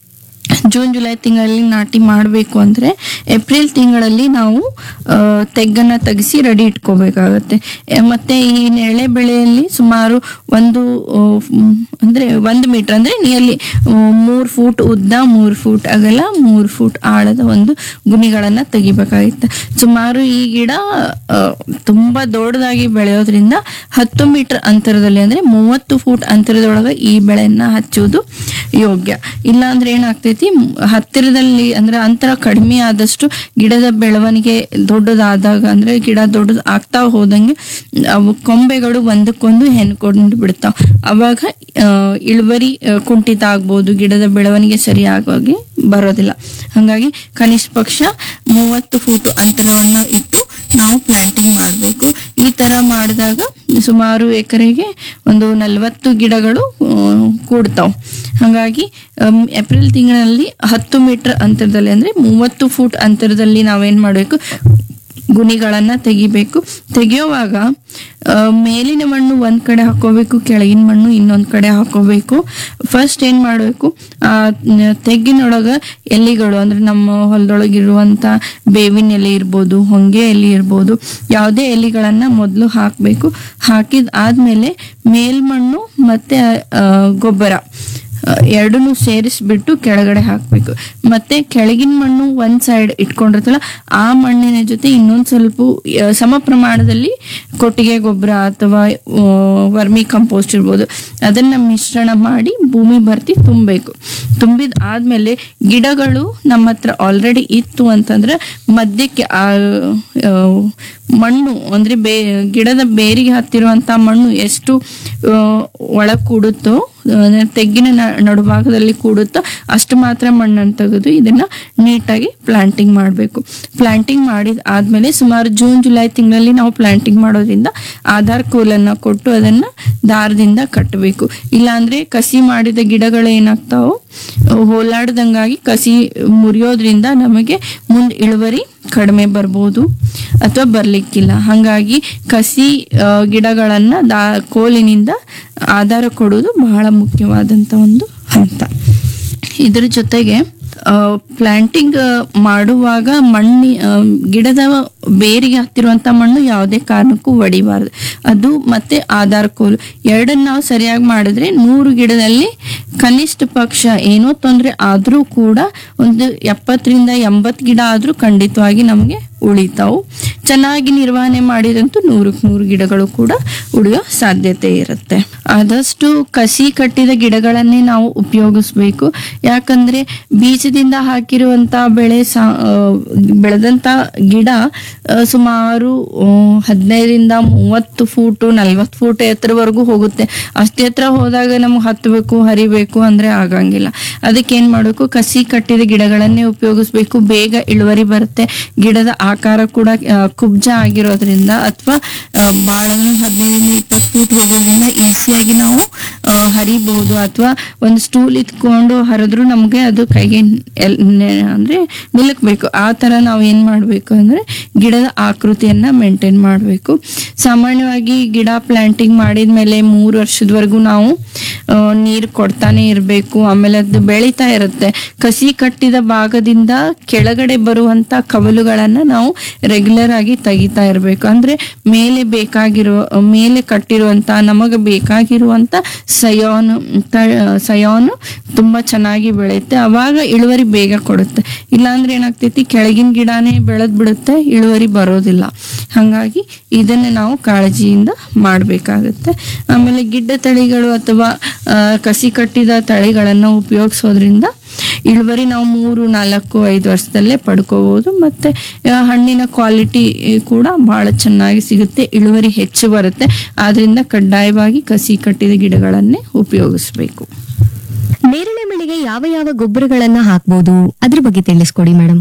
ಜೂನ್ ಜುಲೈ ತಿಂಗಳಲ್ಲಿ ನಾಟಿ ಮಾಡಬೇಕು ಅಂದ್ರೆ ಏಪ್ರಿಲ್ ತಿಂಗಳಲ್ಲಿ ನಾವು ಆ, ತೆಗ್ಗನ್ನ ತೆಗೆಸಿ ರೆಡಿ ಇಟ್ಕೋಬೇಕಾಗತ್ತೆ ಎ, ಮತ್ತೆ ಈ ನೇರಳೆ ಬೆಳೆಯಲ್ಲಿ ಸುಮಾರು ಒಂದು ಆ, ಮ್, ಅಂದ್ರೆ ಒಂದು ಮೀಟರ್ ಅಂದ್ರೆ ನಿಯರ್ಲಿ ಮೂರ್ ಫೂಟ್ ಉದ್ದ ಮೂರ್ ಫೂಟ್ ಅಗಲ ಮೂರ್ ಫೂಟ್ ಆಳದ ಒಂದು ಗುಣಿಗಳನ್ನ ತೆಗಿಬೇಕಾಗಿತ್ತು ಸುಮಾರು ಈ ಗಿಡ ಆ, ತುಂಬಾ ದೊಡ್ಡದಾಗಿ ಬೆಳೆಯೋದ್ರಿಂದ ಹತ್ತು ಮೀಟರ್ ಅಂತರದಲ್ಲಿ ಅಂದ್ರೆ ಮೂವತ್ತು ಫೂಟ್ ಅಂತರದೊಳಗೆ ಈ ಬೆಳೆಯನ್ನ ಹಚ್ಚುವುದು ಯೋಗ್ಯ ಇಲ್ಲ ಅಂದ್ರೆ ಏನಾಗ್ತೈತಿ ಮ್, ಹತ್ತಿರದಲ್ಲಿ ಅಂದ್ರೆ ಅಂತರ ಕಡಿಮೆ ಆದಷ್ಟು ಗಿಡದ ಬೆಳವಣಿಗೆ ದೊಡ್ಡದಾದಾಗ ಅಂದ್ರೆ ಗಿಡ ದೊಡ್ಡದು ಆಗ್ತಾ ಹೋದಂಗೆ ಅವು ಕೊಂಬೆಗಳು ಒಂದಕ್ಕೊಂದು ಹೆಣ್ಕೊಂಡು ಬಿಡ್ತಾವ ಅವಾಗ ಆ, ಇಳುವರಿ ಆ, ಕುಂಠಿತ ಆಗ್ಬೋದು ಗಿಡದ ಬೆಳವಣಿಗೆ ಸರಿಯಾಗಿ ಬರೋದಿಲ್ಲ ಹಾಗಾಗಿ ಕನಿಷ್ಠ ಪಕ್ಷ ಮೂವತ್ತು ಫೂಟ್ ಅಂತರವನ್ನು ಇಟ್ಟು ನಾವು ಪ್ಲಾಂಟಿಂಗ್ ಮಾಡಬೇಕು ಈ ತರ ಮಾಡಿದಾಗ ಸುಮಾರು ಎಕರೆಗೆ ಒಂದು ನಲವತ್ತು ಗಿಡಗಳು ಕೂಡ್ತಾವ್ ಹಾಗಾಗಿ ಅಮ್, ಏಪ್ರಿಲ್ ತಿಂಗಳಲ್ಲಿ ಹತ್ತು ಮೀಟರ್ ಅಂತರದಲ್ಲಿ ಅಂದ್ರೆ ಮೂವತ್ತು ಫೂಟ್ ಅಂತರದಲ್ಲಿ ನಾವೇನ್ ಮಾಡಬೇಕು ಗುಣಿಗಳನ್ನ ತೆಗಿಬೇಕು ತೆಗೆಯುವಾಗ ಆ, ಮೇಲಿನ ಮಣ್ಣು ಒಂದ್ ಕಡೆ ಹಾಕೋಬೇಕು ಕೆಳಗಿನ ಮಣ್ಣು ಇನ್ನೊಂದ್ ಕಡೆ ಹಾಕೋಬೇಕು ಫಸ್ಟ್ ಏನ್ ಮಾಡಬೇಕು ಆ ನ- ತೆಗ್ಗಿನೊಳಗ ಎಲೆಗಳು ಅಂದ್ರೆ ನಮ್ಮ ಹೊಲದೊಳಗಿರುವಂತ ಬೇವಿನ ಎಲೆ ಇರ್ಬೋದು ಹೊಂಗೆ ಎಲೆ ಇರ್ಬೋದು ಯಾವುದೇ ಎಲೆಗಳನ್ನ ಮೊದಲು ಹಾಕಬೇಕು ಹಾಕಿದ ಆದ್ಮೇಲೆ ಮೇಲ್ಮಣ್ಣು ಮತ್ತೆ ಆ, ಗೊಬ್ಬರ ಎರಡನ್ನೂ ಸೇರಿಸ್ಬಿಟ್ಟು ಕೆಳಗಡೆ ಹಾಕಬೇಕು ಮತ್ತೆ ಕೆಳಗಿನ ಮಣ್ಣು ಒಂದ್ ಸೈಡ್ ಇಟ್ಕೊಂಡಿರ್ತಲ್ಲ ಆ ಮಣ್ಣಿನ ಜೊತೆ ಇನ್ನೊಂದ್ ಸ್ವಲ್ಪ ಆ, ಸಮ ಪ್ರಮಾಣದಲ್ಲಿ ಕೊಟ್ಟಿಗೆ ಗೊಬ್ಬರ ಅಥವಾ ಆ, ವರ್ಮಿ ಕಂಪೋಸ್ಟ್ ಇರ್ಬೋದು ಅದನ್ನ ಮಿಶ್ರಣ ಮಾಡಿ ಭೂಮಿ ಭರ್ತಿ ತುಂಬಬೇಕು ತುಂಬಿದ ಆದ್ಮೇಲೆ ಗಿಡಗಳು ನಮ್ಮ ಹತ್ರ ಆಲ್ರೆಡಿ ಇತ್ತು ಅಂತಂದ್ರೆ ಮಧ್ಯಕ್ಕೆ ಆ ಆ, ಮಣ್ಣು ಅಂದ್ರೆ ಬೇ ಗಿಡದ ಬೇರಿಗೆ ಹತ್ತಿರುವಂತ ಮಣ್ಣು ಎಷ್ಟು ಒಳಗೆ ಕೂಡುತ್ತೋ ಆ, ತೆಗ್ಗಿನ ನ- ನಡುಭಾಗದಲ್ಲಿ ಕೂಡುತ್ತೋ ಅಷ್ಟು ಮಾತ್ರ ಮಣ್ಣನ್ನು ತೆಗೆದು ಇದನ್ನ ನೀಟಾಗಿ ಪ್ಲಾಂಟಿಂಗ್ ಮಾಡಬೇಕು ಪ್ಲಾಂಟಿಂಗ್ ಮಾಡಿದ ಆದ್ಮೇಲೆ ಸುಮಾರು ಜೂನ್ ಜುಲೈ ತಿಂಗಳಲ್ಲಿ ನಾವು ಪ್ಲಾಂಟಿಂಗ್ ಮಾಡೋದ್ರಿಂದ ಆಧಾರ್ ಕೋಲನ್ನ ಕೊಟ್ಟು ಅದನ್ನ ದಾರದಿಂದ ಕಟ್ಟಬೇಕು ಇಲ್ಲಾಂದ್ರೆ ಕಸಿ ಮಾಡಿದ ಗಿಡಗಳು ಏನಾಗ್ತಾವೋ ಹೋಲಾಡ್ದಂಗಾಗಿ ಕಸಿ ಮುರಿಯೋದ್ರಿಂದ ನಮಗೆ ಮುಂದೆ ಇಳುವರಿ ಕಡಿಮೆ ಬರ್ಬೋದು ಅಥವಾ ಬರ್ಲಿಕ್ಕಿಲ್ಲ ಹಾಗಾಗಿ ಕಸಿ ಆ, ಗಿಡಗಳನ್ನ ದಾ ಕೋಲಿನಿಂದ ಆಧಾರ ಕೊಡೋದು ಬಹಳ ಮುಖ್ಯವಾದಂತ ಒಂದು ಹಂತ ಇದ್ರ ಜೊತೆಗೆ ಪ್ಲಾಂಟಿಂಗ್ ಮಾಡುವಾಗ ಮಣ್ಣಿ ಆ, ಗಿಡದ ಬೇರಿಗೆ ಹತ್ತಿರುವಂತ ಮಣ್ಣು ಯಾವುದೇ ಕಾರಣಕ್ಕೂ ಒಡಿಬಾರದು ಅದು ಮತ್ತೆ ಆಧಾರ್ ಕೋಲು ಎರಡನ್ನ ನಾವು ಸರಿಯಾಗಿ ಮಾಡಿದ್ರೆ ನೂರು ಗಿಡದಲ್ಲಿ ಕನಿಷ್ಠ ಪಕ್ಷ ಏನೋ ತೊಂದರೆ ಆದ್ರೂ ಕೂಡ ಒಂದು ಎಪ್ಪತ್ತರಿಂದ ಎಂಬತ್ತು ಗಿಡ ಆದ್ರೂ ಖಂಡಿತವಾಗಿ ನಮಗೆ ಉಳಿತಾವು ಚೆನ್ನಾಗಿ ನಿರ್ವಹಣೆ ಮಾಡಿದಂತೂ ನೂರಕ್ಕೆ ನೂರು ಗಿಡಗಳು ಕೂಡ ಉಳಿಯೋ ಸಾಧ್ಯತೆ ಇರುತ್ತೆ ಆದಷ್ಟು ಕಸಿ ಕಟ್ಟಿದ ಗಿಡಗಳನ್ನೇ ನಾವು ಉಪಯೋಗಿಸ್ಬೇಕು ಯಾಕಂದ್ರೆ ಬೀಜದಿಂದ ಹಾಕಿರುವಂತ ಬೆಳೆ ಸಾ ಆ, ಬೆಳೆದಂತ ಗಿಡ ಆ, ಸುಮಾರು ಆ, ಹದಿನೈದರಿಂದ ಮೂವತ್ತು ಫೂಟು ನಲ್ವತ್ತು ಫೂಟ್ ಎತ್ತರವರೆಗೂ ಹೋಗುತ್ತೆ ಅಷ್ಟೇ ಎತ್ತರ ಹೋದಾಗ ನಮ್ಗೆ ಹತ್ತಬೇಕು ಹರಿಬೇಕು ಅಂದ್ರೆ ಆಗಂಗಿಲ್ಲ ಅದಕ್ಕೆ ಏನ್ ಮಾಡಬೇಕು ಕಸಿ ಕಟ್ಟಿದ ಗಿಡಗಳನ್ನೇ ಉಪಯೋಗಿಸ್ಬೇಕು ಬೇಗ ಇಳುವರಿ ಬರುತ್ತೆ ಗಿಡದ ಆಕಾರ ಕೂಡ ಆ, ಕುಬ್ಜ ಆಗಿರೋದ್ರಿಂದ ಅಥವಾ ಬಾಳ ಹದಿನೈದರಿಂದ ಇಪ್ಪತ್ತು ಫೂಟ್ ಹೋಗೋದ್ರಿಂದ ಈಸಿಯಾಗಿ ನಾವು ಆ, ಹರಿಬಹುದು ಅಥವಾ ಒಂದು ಸ್ಟೂಲ್ ಇತ್ಕೊಂಡು ಹರಿದ್ರು ನಮ್ಗೆ ಅದು ಕೈಗೆ ಎಲ್- ನೆ- ಅಂದ್ರೆ ನಿಲ್ಲಕ್ಬೇಕು ಆ ತರ ನಾವು ಏನ್ ಮಾಡ್ಬೇಕು ಅಂದ್ರೆ ಗಿಡದ ಆಕೃತಿಯನ್ನ ಮೇಂಟೈನ್ ಮಾಡಬೇಕು ಸಾಮಾನ್ಯವಾಗಿ ಗಿಡ ಪ್ಲಾಂಟಿಂಗ್ ಮಾಡಿದ್ಮೇಲೆ ಮೂರು ವರ್ಷದವರೆಗೂ ನಾವು ಆ, ನೀರು ಕೊಡ್ತಾನೆ ಇರಬೇಕು ಆಮೇಲೆ ಅದು ಬೆಳೀತಾ ಇರುತ್ತೆ ಕಸಿ ಕಟ್ಟಿದ ಭಾಗದಿಂದ ಕೆಳಗಡೆ ಬರುವಂತ ಕವಲುಗಳನ್ನ ನಾವು ರೆಗ್ಯುಲರ್ ಆಗಿ ತೆಗಿತಾ ಇರಬೇಕು ಅಂದ್ರೆ ಮೇಲೆ ಬೇಕಾಗಿರುವ ಮೇಲೆ ಕಟ್ಟಿರುವಂತ ನಮಗೆ ಬೇಕಾಗಿರುವಂತ ಸಯೋನ್ ಸಯೋನ್ ತುಂಬಾ ಚೆನ್ನಾಗಿ ಬೆಳೆಯುತ್ತೆ ಅವಾಗ ಇಳುವರಿ ಬೇಗ ಕೊಡುತ್ತೆ ಇಲ್ಲಾಂದ್ರೆ ಏನಾಗ್ತೈತಿ ಕೆಳಗಿನ ಗಿಡನೇ ಬೆಳೆದ್ ಬಿಡುತ್ತೆ ಇಳುವರಿ ಬರೋದಿಲ್ಲ ಹಾಗಾಗಿ ಇದನ್ನ ನಾವು ಕಾಳಜಿಯಿಂದ ಮಾಡಬೇಕಾಗುತ್ತೆ ಆಮೇಲೆ ಗಿಡ್ಡ ತಳಿಗಳು ಅಥವಾ ಆ, ಕಸಿ ಕಟ್ಟಿದ ತಳಿಗಳನ್ನ ಉಪಯೋಗಿಸೋದ್ರಿಂದ ಇಳುವರಿ ನಾವು ಮೂರು ನಾಲ್ಕು ಐದು ವರ್ಷದಲ್ಲೇ ಪಡ್ಕೋಬಹುದು ಮತ್ತೆ ಆ, ಹಣ್ಣಿನ ಕ್ವಾಲಿಟಿ ಕೂಡ ಬಹಳ ಚೆನ್ನಾಗಿ ಸಿಗುತ್ತೆ ಇಳುವರಿ ಹೆಚ್ಚು ಬರುತ್ತೆ ಆದ್ರಿಂದ ಕಡ್ಡಾಯವಾಗಿ ಕಸಿ ಕಟ್ಟಿದ ಗಿಡಗಳನ್ನೇ ಉಪಯೋಗಿಸ್ಬೇಕು ನೇರಳೆ ಬೆಳೆಗೆ ಯಾವ ಯಾವ ಗೊಬ್ಬರಗಳನ್ನ ಹಾಕ್ಬೋದು ಅದ್ರ ಬಗ್ಗೆ ತಿಳಿಸ್ಕೊಡಿ ಮೇಡಮ್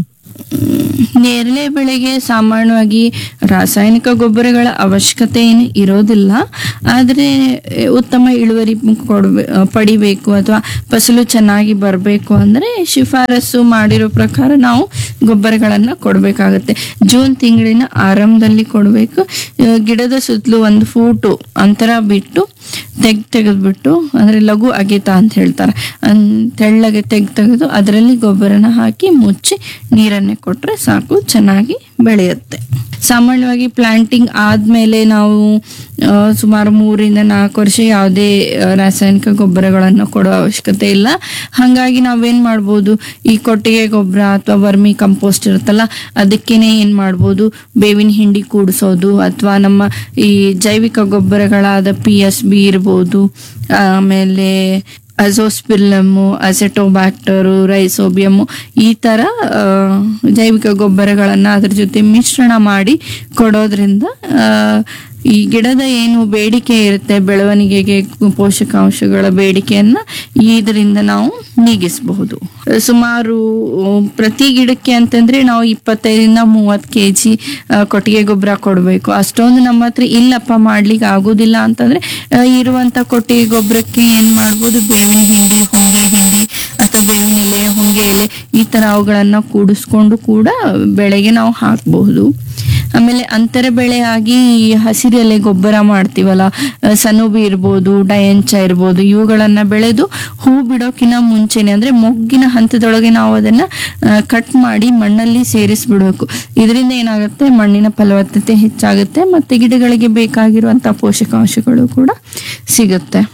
ನೇರಳೆ ಬೆಳೆಗೆ ಸಾಮಾನ್ಯವಾಗಿ ರಾಸಾಯನಿಕ ಗೊಬ್ಬರಗಳ ಅವಶ್ಯಕತೆ ಏನು ಇರೋದಿಲ್ಲ ಆದರೆ ಉತ್ತಮ ಇಳುವರಿ ಕೊಡ್ಬೇ ಪಡಿಬೇಕು ಅಥವಾ ಫಸಲು ಚೆನ್ನಾಗಿ ಬರಬೇಕು ಅಂದರೆ ಶಿಫಾರಸು ಮಾಡಿರೋ ಪ್ರಕಾರ ನಾವು ಗೊಬ್ಬರಗಳನ್ನು ಕೊಡಬೇಕಾಗುತ್ತೆ ಜೂನ್ ತಿಂಗಳಿನ ಆರಂಭದಲ್ಲಿ ಕೊಡಬೇಕು ಗಿಡದ ಸುತ್ತಲೂ ಒಂದು ಫೂಟು ಅಂತರ ಬಿಟ್ಟು ತೆಗ್ ತೆಗೆದ್ಬಿಟ್ಟು ಅಂದ್ರೆ ಲಘು ಅಗೆತ ಅಂತ ಹೇಳ್ತಾರೆ ಅನ್ ತೆಳ್ಳಗೆ ತೆಗ್ ತೆಗೆದು ಅದರಲ್ಲಿ ಗೊಬ್ಬರನ ಹಾಕಿ ಮುಚ್ಚಿ ನೀರನ್ನೇ ಕೊಟ್ರೆ ಸಾಕು ಚೆನ್ನಾಗಿ ಬೆಳೆಯುತ್ತೆ ಸಾಮಾನ್ಯವಾಗಿ ಪ್ಲಾಂಟಿಂಗ್ ಆದ್ಮೇಲೆ ನಾವು ಆ, ಸುಮಾರು ಮೂರಿಂದ ನಾಲ್ಕು ವರ್ಷ ಯಾವುದೇ ಆ, ರಾಸಾಯನಿಕ ಗೊಬ್ಬರಗಳನ್ನು ಕೊಡೋ ಅವಶ್ಯಕತೆ ಇಲ್ಲ ಹಾಗಾಗಿ ನಾವೇನ್ ಮಾಡ್ಬೋದು ಈ ಕೊಟ್ಟಿಗೆ ಗೊಬ್ಬರ ಅಥವಾ ವರ್ಮಿ ಕಂಪೋಸ್ಟ್ ಇರುತ್ತಲ್ಲ ಅದಕ್ಕೇನೆ ಏನ್ ಮಾಡ್ಬೋದು ಬೇವಿನ ಹಿಂಡಿ ಕೂಡಿಸೋದು ಅಥವಾ ನಮ್ಮ ಈ ಜೈವಿಕ ಗೊಬ್ಬರಗಳಾದ ಪಿ ಎಸ್ ಬಿ ಇರ್ಬೋದು ಆಮೇಲೆ ಅಜೋಸ್ಪಿಲ್ಲಮ್ಮು ಅಸೆಟೋಬ್ಯಾಕ್ಟರು ರೈಸೋಬಿಯಮ್ಮು ಈ ಥರ ಆ, ಜೈವಿಕ ಗೊಬ್ಬರಗಳನ್ನು ಅದ್ರ ಜೊತೆ ಮಿಶ್ರಣ ಮಾಡಿ ಕೊಡೋದ್ರಿಂದ ಆ, ಈ ಗಿಡದ ಏನು ಬೇಡಿಕೆ ಇರುತ್ತೆ ಬೆಳವಣಿಗೆಗೆ ಪೋಷಕಾಂಶಗಳ ಬೇಡಿಕೆಯನ್ನ ಇದರಿಂದ ನಾವು ನೀಗಿಸಬಹುದು ಸುಮಾರು ಆ, ಪ್ರತಿ ಗಿಡಕ್ಕೆ ಅಂತಂದ್ರೆ ನಾವು ಇಪ್ಪತ್ತೈದರಿಂದ ಮೂವತ್ತು ಕೆ ಜಿ ಕೊಟ್ಟಿಗೆ ಗೊಬ್ಬರ ಕೊಡಬೇಕು ಅಷ್ಟೊಂದು ನಮ್ಮ ಹತ್ರ ಇಲ್ಲಪ್ಪ ಮಾಡ್ಲಿಕ್ಕೆ ಆಗೋದಿಲ್ಲ ಅಂತಂದ್ರೆ ಆ, ಇರುವಂತ ಕೊಟ್ಟಿಗೆ ಗೊಬ್ಬರಕ್ಕೆ ಏನ್ ಮಾಡ್ಬೋದು ಬೇವಿನ ಹಿಂಡಿ ಹೊಂಗೆ ಹಿಂಡಿ ಅಥವಾ ಬೇವಿನ ಎಲೆ ಹೊಂಗೆ ಎಲೆ ಈ ತರ ಅವುಗಳನ್ನ ಕೂಡಿಸ್ಕೊಂಡು ಕೂಡ ಬೆಳೆಗೆ ನಾವು ಹಾಕಬಹುದು ಆಮೇಲೆ ಅಂತರ ಬೆಳೆಯಾಗಿ ಈ ಹಸಿರೆಲೆ ಗೊಬ್ಬರ ಮಾಡ್ತೀವಲ್ಲ ಆ, ಸನುಬಿ ಇರ್ಬೋದು ಡಯಂಚ ಇರ್ಬೋದು ಇವುಗಳನ್ನ ಬೆಳೆದು ಹೂ ಬಿಡೋಕಿನ ಮುಂಚೆನೆ ಅಂದ್ರೆ ಮೊಗ್ಗಿನ ಹಂತದೊಳಗೆ ನಾವು ಅದನ್ನ ಕಟ್ ಮಾಡಿ ಮಣ್ಣಲ್ಲಿ ಸೇರಿಸ್ಬಿಡ್ಬೇಕು ಇದರಿಂದ ಏನಾಗುತ್ತೆ ಮಣ್ಣಿನ ಫಲವತ್ತತೆ ಹೆಚ್ಚಾಗುತ್ತೆ ಮತ್ತೆ ಗಿಡಗಳಿಗೆ ಬೇಕಾಗಿರುವಂತಹ ಪೋಷಕಾಂಶಗಳು ಕೂಡ ಸಿಗುತ್ತೆ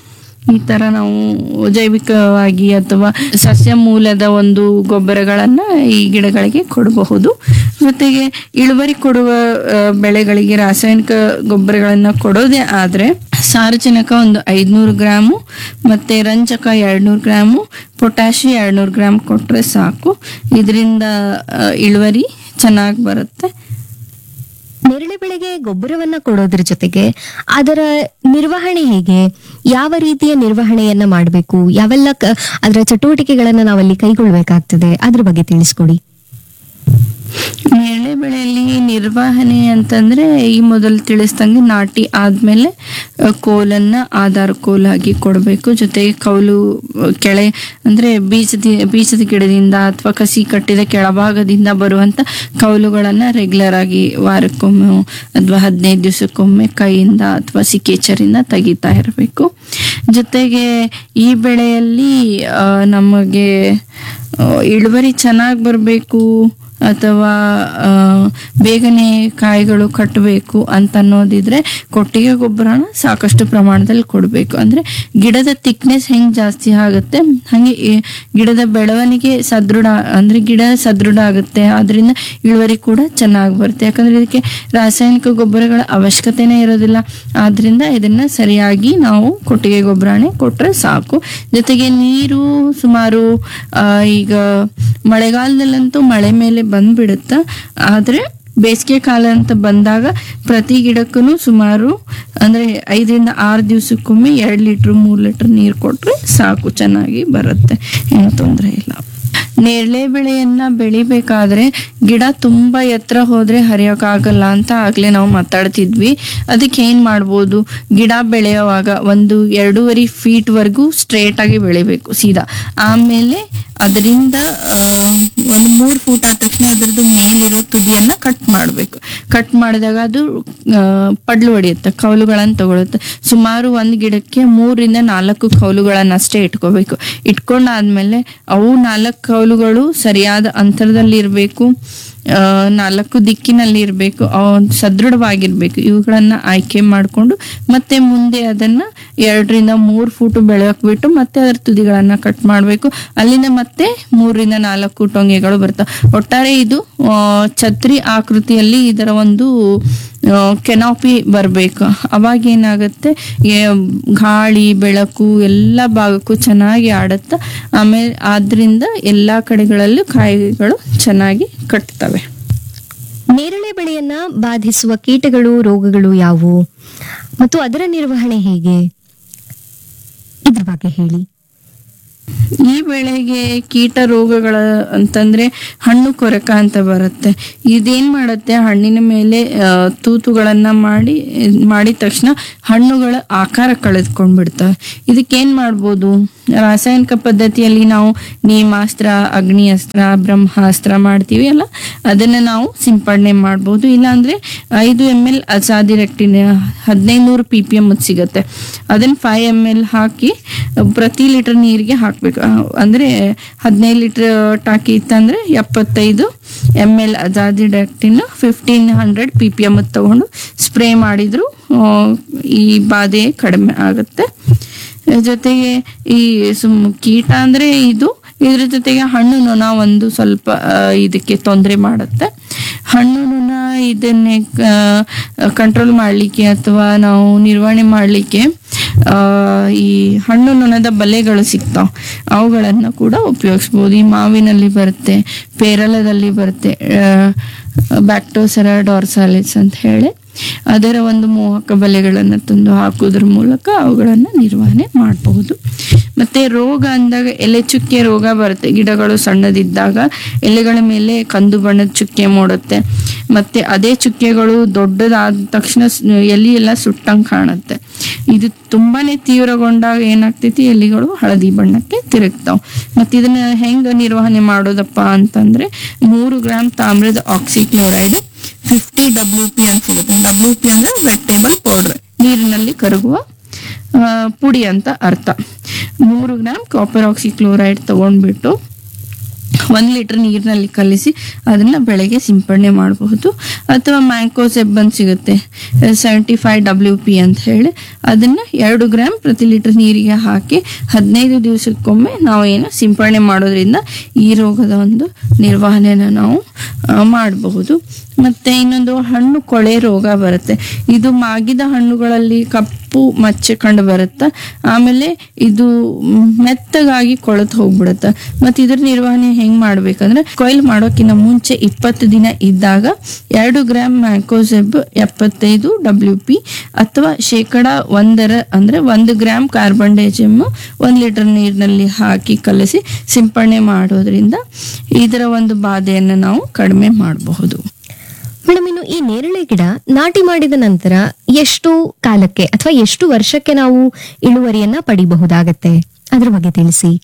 ಈ ತರ ನಾವು ಜೈವಿಕವಾಗಿ ಅಥವಾ ಸಸ್ಯ ಮೂಲದ ಒಂದು ಗೊಬ್ಬರಗಳನ್ನ ಈ ಗಿಡಗಳಿಗೆ ಕೊಡಬಹುದು ಜೊತೆಗೆ ಇಳುವರಿ ಕೊಡುವ ಆ, ಬೆಳೆಗಳಿಗೆ ರಾಸಾಯನಿಕ ಗೊಬ್ಬರಗಳನ್ನ ಕೊಡೋದೇ ಆದ್ರೆ ಸಾರಜನಕ ಒಂದು ಐದ್ನೂರು ಗ್ರಾಮು ಮತ್ತೆ ರಂಜಕ ಎರಡ್ನೂರು ಗ್ರಾಮು ಪೊಟ್ಯಾಶಿ ಎರಡ್ನೂರು ಗ್ರಾಮ್ ಕೊಟ್ರೆ ಸಾಕು ಇದರಿಂದ ಇಳುವರಿ ಚೆನ್ನಾಗಿ ಬರುತ್ತೆ ನೇರಳೆ ಬೆಳೆಗೆ ಗೊಬ್ಬರವನ್ನ ಕೊಡೋದ್ರ ಜೊತೆಗೆ ಅದರ ನಿರ್ವಹಣೆ ಹೇಗೆ ಯಾವ ರೀತಿಯ ನಿರ್ವಹಣೆಯನ್ನ ಮಾಡಬೇಕು ಯಾವೆಲ್ಲ ಕ- ಅದರ ಚಟುವಟಿಕೆಗಳನ್ನ ನಾವಲ್ಲಿ ಕೈಗೊಳ್ಬೇಕಾಗ್ತದೆ ಅದ್ರ ಬಗ್ಗೆ ತಿಳಿಸ್ಕೊಡಿ ನೇರಳೆ ಬೆಳೆಯಲ್ಲಿ ನಿರ್ವಹಣೆ ಅಂತಂದ್ರೆ ಈ ಮೊದಲು ತಿಳಿಸ್ದಂಗೆ ನಾಟಿ ಆದ್ಮೇಲೆ ಆ, ಕೋಲನ್ನ ಆಧಾರ ಕೋಲಾಗಿ ಕೊಡಬೇಕು ಜೊತೆಗೆ ಕೌಲು ಆ, ಕೆಳೆ ಅಂದ್ರೆ ಬೀಜದ ಬೀಜದ ಗಿಡದಿಂದ ಅಥವಾ ಕಸಿ ಕಟ್ಟಿದ ಕೆಳಭಾಗದಿಂದ ಬರುವಂತ ಕೌಲುಗಳನ್ನ ರೆಗ್ಯುಲರ್ ಆಗಿ ವಾರಕ್ಕೊಮ್ಮೆ ಅಥವಾ ಹದಿನೈದು ದಿವಸಕ್ಕೊಮ್ಮೆ ಕೈಯಿಂದ ಅಥವಾ ಸಿಕ್ಕೇಚರಿಂದ ತೆಗಿತಾ ಇರಬೇಕು ಜೊತೆಗೆ ಈ ಬೆಳೆಯಲ್ಲಿ ಆ, ನಮಗೆ ಆ, ಇಳುವರಿ ಚೆನ್ನಾಗಿ ಬರಬೇಕು ಅಥವಾ ಆ, ಬೇಗನೆ ಕಾಯಿಗಳು ಕಟ್ಟಬೇಕು ಅಂತ ಅನ್ನೋದಿದ್ರೆ ಕೊಟ್ಟಿಗೆ ಗೊಬ್ಬರನ ಸಾಕಷ್ಟು ಪ್ರಮಾಣದಲ್ಲಿ ಕೊಡಬೇಕು ಅಂದ್ರೆ ಗಿಡದ ಥಿಕ್ನೆಸ್ ಹೆಂಗ್ ಜಾಸ್ತಿ ಆಗುತ್ತೆ ಹಂಗೆ ಈ ಗಿಡದ ಬೆಳವಣಿಗೆ ಸದೃಢ ಅಂದ್ರೆ ಗಿಡ ಸದೃಢ ಆಗುತ್ತೆ ಅದರಿಂದ ಇಳುವರಿ ಕೂಡ ಚೆನ್ನಾಗಿ ಬರುತ್ತೆ ಯಾಕಂದ್ರೆ ಇದಕ್ಕೆ ರಾಸಾಯನಿಕ ಗೊಬ್ಬರಗಳ ಅವಶ್ಯಕತೆನೇ ಇರೋದಿಲ್ಲ ಆದ್ರಿಂದ ಇದನ್ನ ಸರಿಯಾಗಿ ನಾವು ಕೊಟ್ಟಿಗೆ ಗೊಬ್ಬರನೇ ಕೊಟ್ರೆ ಸಾಕು ಜೊತೆಗೆ ನೀರು ಸುಮಾರು ಆ, ಈಗ ಮಳೆಗಾಲದಲ್ಲಂತೂ ಮಳೆ ಮೇಲೆ ಬಂದ್ಬಿಡುತ್ತೆ ಆದ್ರೆ ಬೇಸಿಗೆ ಕಾಲ ಅಂತ ಬಂದಾಗ ಪ್ರತಿ ಗಿಡಕ್ಕೂ ಸುಮಾರು ಅಂದ್ರೆ ಐದರಿಂದ ಆರು ದಿವಸಕ್ಕೊಮ್ಮೆ ಎರಡು ಲೀಟ್ರ್ ಮೂರು ಲೀಟ್ರ್ ನೀರು ಕೊಟ್ರೆ ಸಾಕು ಚೆನ್ನಾಗಿ ಬರುತ್ತೆ ಏನು ತೊಂದರೆ ಇಲ್ಲ ನೇರಳೆ ಬೆಳೆಯನ್ನ ಬೆಳಿಬೇಕಾದ್ರೆ ಗಿಡ ತುಂಬಾ ಎತ್ತರ ಹೋದ್ರೆ ಹರಿಯೋಕ್ಕಾಗಲ್ಲ ಅಂತ ಆಗ್ಲೇ ನಾವು ಮಾತಾಡ್ತಿದ್ವಿ ಅದಕ್ಕೆ ಏನ್ ಮಾಡ್ಬೋದು ಗಿಡ ಬೆಳೆಯುವಾಗ ಒಂದು ಎರಡೂವರೆ ಫೀಟ್ ವರೆಗೂ ಸ್ಟ್ರೇಟ್ ಆಗಿ ಬೆಳಿಬೇಕು ಸೀದಾ ಆಮೇಲೆ ಅದರಿಂದ ಒಂದು ಮೂರು ಫೂಟ್ ಆದ ತಕ್ಷಣ ಅದ್ರದ್ದು ಮೇಲಿರೋ ತುದಿಯನ್ನ ಕಟ್ ಮಾಡಬೇಕು ಕಟ್ ಮಾಡಿದಾಗ ಅದು ಆ, ಪಡ್ಲು ಹೊಡೆಯುತ್ತೆ ಕೌಲುಗಳನ್ನ ತಗೊಳುತ್ತೆ ಸುಮಾರು ಒಂದು ಗಿಡಕ್ಕೆ ಮೂರಿಂದ ನಾಲ್ಕು ಕೌಲುಗಳನ್ನ ಅಷ್ಟೇ ಇಟ್ಕೋಬೇಕು ಇಟ್ಕೊಂಡಾದ್ಮೇಲೆ ಅವು ನಾಲ್ಕು ಕೌಲುಗಳು ಸರಿಯಾದ ಅಂತರದಲ್ಲಿ ಇರಬೇಕು ನಾಲ್ಕು ದಿಕ್ಕಿನಲ್ಲಿ ಇರಬೇಕು ಸದೃಢವಾಗಿರ್ಬೇಕು ಇವುಗಳನ್ನ ಆಯ್ಕೆ ಮಾಡಿಕೊಂಡು ಮತ್ತೆ ಮುಂದೆ ಅದನ್ನ ಎರಡರಿಂದ ಮೂರು ಫೂಟ್ ಬೆಳೆಯಕ್ ಬಿಟ್ಟು ಮತ್ತೆ ಅದರ ತುದಿಗಳನ್ನ ಕಟ್ ಮಾಡಬೇಕು ಅಲ್ಲಿಂದ ಮತ್ತೆ ಮೂರರಿಂದ ನಾಲ್ಕು ಟೊಂಗೆಗಳು ಬರ್ತವೆ ಒಟ್ಟಾರೆ ಇದು ಆ, ಛತ್ರಿ ಆಕೃತಿಯಲ್ಲಿ ಇದರ ಒಂದು ಕೆನಾಪಿ ಬರಬೇಕು ಅವಾಗ ಏನಾಗುತ್ತೆ ಏ- ಗಾಳಿ ಬೆಳಕು ಎಲ್ಲ ಭಾಗಕ್ಕೂ ಚೆನ್ನಾಗಿ ಆಡುತ್ತೆ ಆಮೇಲೆ ಆದ್ರಿಂದ ಎಲ್ಲಾ ಕಡೆಗಳಲ್ಲೂ ಕಾಯಿಗಳು ಚೆನ್ನಾಗಿ ಕಟ್ತವೆ ನೇರಳೆ ಬೆಳೆಯನ್ನ ಬಾಧಿಸುವ ಕೀಟಗಳು ರೋಗಗಳು ಯಾವುವು ಮತ್ತು ಅದರ ನಿರ್ವಹಣೆ ಹೇಗೆ ಇದ್ರ ಬಗ್ಗೆ ಹೇಳಿ ಈ ಬೆಳೆಗೆ ಕೀಟ ರೋಗಗಳ ಅಂತಂದ್ರೆ ಹಣ್ಣು ಕೊರಕ ಅಂತ ಬರುತ್ತೆ ಇದೇನ್ ಮಾಡುತ್ತೆ ಹಣ್ಣಿನ ಮೇಲೆ ಆ, ತೂತುಗಳನ್ನ ಮಾಡಿ ಇದ್ ಮಾಡಿದ ತಕ್ಷಣ ಹಣ್ಣುಗಳ ಆಕಾರ ಕಳೆದುಕೊಂಡ್ಬಿಡ್ತವೆ ಇದಕ್ಕೇನ್ ಮಾಡ್ಬೋದು ರಾಸಾಯನಿಕ ಪದ್ಧತಿಯಲ್ಲಿ ನಾವು ನೀಮಾಸ್ತ್ರ ಅಗ್ನಿ ಅಸ್ತ್ರ ಬ್ರಹ್ಮಾಸ್ತ್ರ ಮಾಡ್ತೀವಿ ಅಲ್ಲ ಅದನ್ನ ನಾವು ಸಿಂಪಡಣೆ ಮಾಡ್ಬೋದು ಇಲ್ಲಾಂದ್ರೆ ಐದು ಎಮ್ ಎಲ್ ಅಸಾದಿರೆಕ್ಟಿನ್ ಹದಿನೈದು ನೂರು ಪಿ ಪಿ ಎಮ್ ಸಿಗುತ್ತೆ ಅದನ್ನ ಫೈವ್ ಎಮ್ ಎಲ್ ಹಾಕಿ ಪ್ರತಿ ಲೀಟರ್ ನೀರಿಗೆ ಹಾಕ್ಬೇಕು ಆ, ಅಂದ್ರೆ ಹದಿನೈದು ಲೀಟರ್ ಟಾಕಿ ಇತ್ತಂದ್ರೆ ಎಪ್ಪತ್ತೈದು M L azadirachtin fifteen hundred P P M ತಗೊಂಡು ಸ್ಪ್ರೇ ಮಾಡಿದ್ರು ಆ, ಈ ಬಾಧೆ ಕಡಿಮೆ ಆಗುತ್ತೆ ಜೊತೆಗೆ ಈ ಸುಮ್ ಕೀಟ ಅಂದ್ರೆ ಇದು ಇದ್ರ ಜೊತೆಗೆ ಹಣ್ಣು ನೊಣ ಒಂದು ಸ್ವಲ್ಪ ಆ, ಇದಕ್ಕೆ ತೊಂದರೆ ಮಾಡುತ್ತೆ ಹಣ್ಣು ನೊಣ ಇದನ್ನೇ ಕಂಟ್ರೋಲ್ ಮಾಡಲಿಕ್ಕೆ ಅಥವಾ ನಾವು ನಿರ್ವಹಣೆ ಮಾಡಲಿಕ್ಕೆ ಈ ಹಣ್ಣು ನೊಣದ ಬಲೆಗಳು ಸಿಗ್ತಾವ ಅವುಗಳನ್ನು ಕೂಡ ಉಪಯೋಗಿಸ್ಬೋದು ಈ ಮಾವಿನಲ್ಲಿ ಬರುತ್ತೆ ಪೇರಲದಲ್ಲಿ ಬರುತ್ತೆ ಬ್ಯಾಕ್ಟೋಸರ ಡಾರ್ಸಾಲಿಸ್ ಅಂತ ಹೇಳಿ ಅದರ ಒಂದು ಮೋಹಕ ಬಲೆಗಳನ್ನು ತಂದು ಹಾಕೋದ್ರ ಮೂಲಕ ಅವುಗಳನ್ನು ನಿರ್ವಹಣೆ ಮಾಡಬಹುದು ಮತ್ತೆ ರೋಗ ಅಂದಾಗ ಎಲೆ ಚುಕ್ಕೆ ರೋಗ ಬರುತ್ತೆ ಗಿಡಗಳು ಸಣ್ಣದಿದ್ದಾಗ ಎಲೆಗಳ ಮೇಲೆ ಕಂದು ಬಣ್ಣದ ಚುಕ್ಕೆ ಮೂಡುತ್ತೆ ಮತ್ತೆ ಅದೇ ಚುಕ್ಕೆಗಳು ದೊಡ್ಡದಾದ ತಕ್ಷಣ ಸ್- ಎಲೆ ಎಲ್ಲ ಸುಟ್ಟಂಗೆ ಕಾಣುತ್ತೆ ಇದು ತುಂಬಾನೇ ತೀವ್ರಗೊಂಡಾಗ ಏನಾಗ್ತೈತಿ ಎಲೆಗಳು ಹಳದಿ ಬಣ್ಣಕ್ಕೆ ತಿರುಗ್ತಾವ ಮತ್ತೆ ಇದನ್ನ ಹೆಂಗ ನಿರ್ವಹಣೆ ಮಾಡೋದಪ್ಪ ಅಂತಂದ್ರೆ ಮೂರು ಗ್ರಾಮ್ ತಾಮ್ರದ ಆಕ್ಸಿಕ್ಲೋರೈಡ್ ಫಿಫ್ಟಿ ಡಬ್ಲ್ಯೂ ಪಿ ಅಂತ ಸಿಗುತ್ತೆ ಡಬ್ಲ್ಯೂ ಪಿ ಅಂದ್ರೆ ವೆಟೇಬಲ್ ಪೌಡರ್ ನೀರಿನಲ್ಲಿ ಕರಗುವ ಆ, ಪುಡಿ ಅಂತ ಅರ್ಥ ಮೂರು ಗ್ರಾಮ್ ಕಾಪರ್ ಆಕ್ಸಿಕ್ಲೋರೈಡ್ ತಗೊಂಡ್ಬಿಟ್ಟು ಒಂದು ಲೀಟರ್ ನೀರಿನಲ್ಲಿ ಕಲಿಸಿ ಅದನ್ನ ಬೆಳೆಗೆ ಸಿಂಪಡಣೆ ಮಾಡಬಹುದು ಅಥವಾ ಮ್ಯಾಂಕೋಸೆಬ್ ಅಂತ ಸಿಗುತ್ತೆ ಸೆವೆಂಟಿ ಫೈವ್ ಡಬ್ಲ್ಯೂ ಪಿ ಅಂತ ಹೇಳಿ ಅದನ್ನ ಎರಡು ಗ್ರಾಮ್ ಪ್ರತಿ ಲೀಟರ್ ನೀರಿಗೆ ಹಾಕಿ ಹದಿನೈದು ದಿವಸಕ್ಕೊಮ್ಮೆ ನಾವು ಏನು ಸಿಂಪಡಣೆ ಮಾಡೋದ್ರಿಂದ ಈ ರೋಗದ ಒಂದು ನಿರ್ವಹಣೆನ ನಾವು ಆ, ಮಾಡಬಹುದು ಮತ್ತೆ ಇನ್ನೊಂದು ಹಣ್ಣು ಕೊಳೆ ರೋಗ ಬರುತ್ತೆ ಇದು ಮಾಗಿದ ಹಣ್ಣುಗಳಲ್ಲಿ ಕಪ್ಪು ಮಚ್ಚೆ ಕಂಡು ಬರುತ್ತೆ ಆಮೇಲೆ ಇದು ಮ್, ಮೆತ್ತಗಾಗಿ ಕೊಳೆತು ಹೋಗ್ಬಿಡುತ್ತೆ ಮತ್ತೆ ಇದ್ರ ನಿರ್ವಹಣೆ ಹೆಂಗ್ ಮಾಡ್ಬೇಕಂದ್ರೆ ಕೊಯ್ಲು ಮಾಡೋಕ್ಕಿಂತ ಮುಂಚೆ ಇಪ್ಪತ್ತು ದಿನ ಇದ್ದಾಗ ಎರಡು ಗ್ರಾಮ್ ಮ್ಯಾಕೋಸೆಬ್ ಎಪ್ಪತ್ತೈದು ಡಬ್ಲ್ಯೂ ಪಿ ಅಥವಾ ಶೇಕಡ ಒಂದರ ಅಂದ್ರೆ ಒಂದು ಗ್ರಾಮ್ ಕಾರ್ಬನ್ ಡೈಜಿಮ್ ಒಂದು ಲೀಟರ್ ನೀರಿನಲ್ಲಿ ಹಾಕಿ ಕಲಸಿ ಸಿಂಪಡಣೆ ಮಾಡೋದ್ರಿಂದ ಇದರ ಒಂದು ಬಾಧೆಯನ್ನು ನಾವು ಕಡಿಮೆ ಮಾಡಬಹುದು ಮೇಡಮ್ ಇನ್ನು ಈ ನೇರಳೆ ಗಿಡ ನಾಟಿ ಮಾಡಿದ ನಂತರ ಎಷ್ಟು ಕಾಲಕ್ಕೆ ಅಥವಾ ಎಷ್ಟು ವರ್ಷಕ್ಕೆ ನಾವು ಇಳುವರಿಯನ್ನ ಪಡಿಬಹುದಾಗತ್ತೆ ಅದ್ರ ಬಗ್ಗೆ ತಿಳಿಸಿ